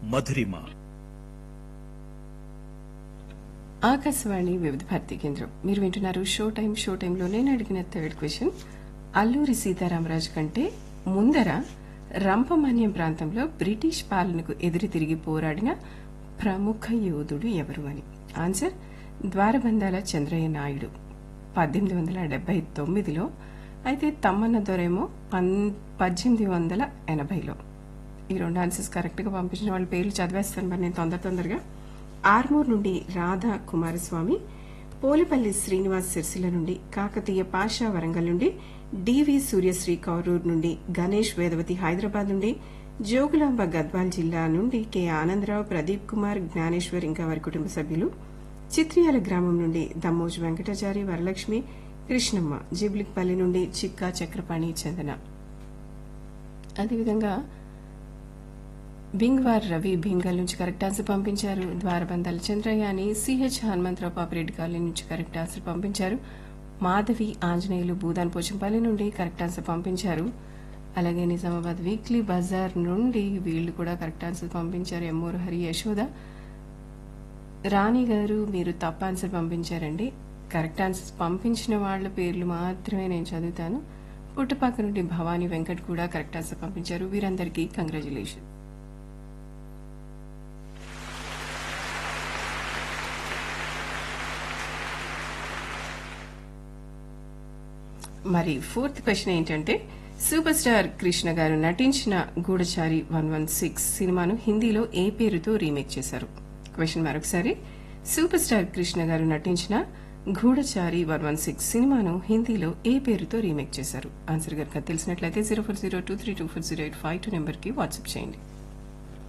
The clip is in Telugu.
మధురిమ ఆకాశవాణి వివిధ భారతి కేంద్రం మీరు వింటున్నారు షో టైం షో టైంలో నేను అడిగిన థర్డ్ క్వశ్చన్ అల్లూరి సీతారామరాజు కంటే ముందర రంపమాన్యం ప్రాంతంలో బ్రిటిష్ పాలనకు ఎదురు తిరిగి పోరాడిన ప్రముఖ యోధుడు ఎవరు అని ఆన్సర్ ద్వారబంధాల చంద్రయ్య నాయుడు పద్దెనిమిది వందల డెబ్బై తొమ్మిదిలో అయితే తమ్మన్న దొరేమో పన్ పద్దెనిమిది వందల ఎనభైలో ఈ రెండు ఆన్సర్స్ కరెక్ట్ గా పంపించిన వాళ్ళ పేర్లు చదివేస్తాను మరి నేను తొందర తొందరగా ఆర్మూర్ నుండి రాధా కుమారస్వామి పోలిపల్లి శ్రీనివాస్ సిరిసిల్ల నుండి కాకతీయ పాషా వరంగల్ నుండి డివి సూర్యశ్రీ కౌరూర్ నుండి గణేష్ వేదవతి హైదరాబాద్ నుండి జోగులాంబ గద్వాల్ జిల్లా నుండి కె ఆనందరావు ప్రదీప్ కుమార్ జ్ఞానేశ్వర్ ఇంకా వారి కుటుంబ సభ్యులు చిత్రియాల గ్రామం నుండి దమ్మోజు వెంకటాచారి వరలక్ష్మి కృష్ణమ్మ జిబ్లిక్పల్లి నుండి చిక్కా చక్రపాణి చందన అదేవిధంగా బింగ్వార్ రవి భీంగల్ నుంచి కరెక్ట్ ఆన్సర్ పంపించారు ద్వారబంధాల చంద్రయ్య అని సిహెచ్ హనుమంతరావు పాపిరెడ్డి కాలనీ నుంచి కరెక్ట్ ఆన్సర్ పంపించారు మాధవి ఆంజనేయులు భూదాన్ పోచంపల్లి నుండి కరెక్ట్ ఆన్సర్ పంపించారు అలాగే నిజామాబాద్ వీక్లీ బజార్ నుండి వీళ్ళు కూడా కరెక్ట్ ఆన్సర్ పంపించారు ఎమ్మూరు హరి యశోద రాణి గారు మీరు తప్ప ఆన్సర్ పంపించారండి కరెక్ట్ ఆన్సర్స్ పంపించిన వాళ్ళ పేర్లు మాత్రమే నేను చదువుతాను పుట్టపాక నుండి భవానీ వెంకట్ కూడా కరెక్ట్ ఆన్సర్ పంపించారు వీరందరికీ కంగ్రాచులేషన్ మరి ఫోర్త్ క్వశ్చన్ ఏంటంటే సూపర్ స్టార్ కృష్ణ గారు నటించిన గూఢచారి వన్ వన్ సిక్స్ సినిమాను హిందీలో ఏ పేరుతో రీమేక్ చేశారు క్వశ్చన్ మరొకసారి సూపర్ స్టార్ కృష్ణ గారు నటించిన గూఢచారి వన్ వన్ సిక్స్ సినిమాను హిందీలో ఏ పేరుతో రీమేక్ చేశారు ఆన్సర్ కనుక తెలిసినట్లయితే zero four zero two three two four zero eight five two నెంబర్కి వాట్సాప్ చేయండి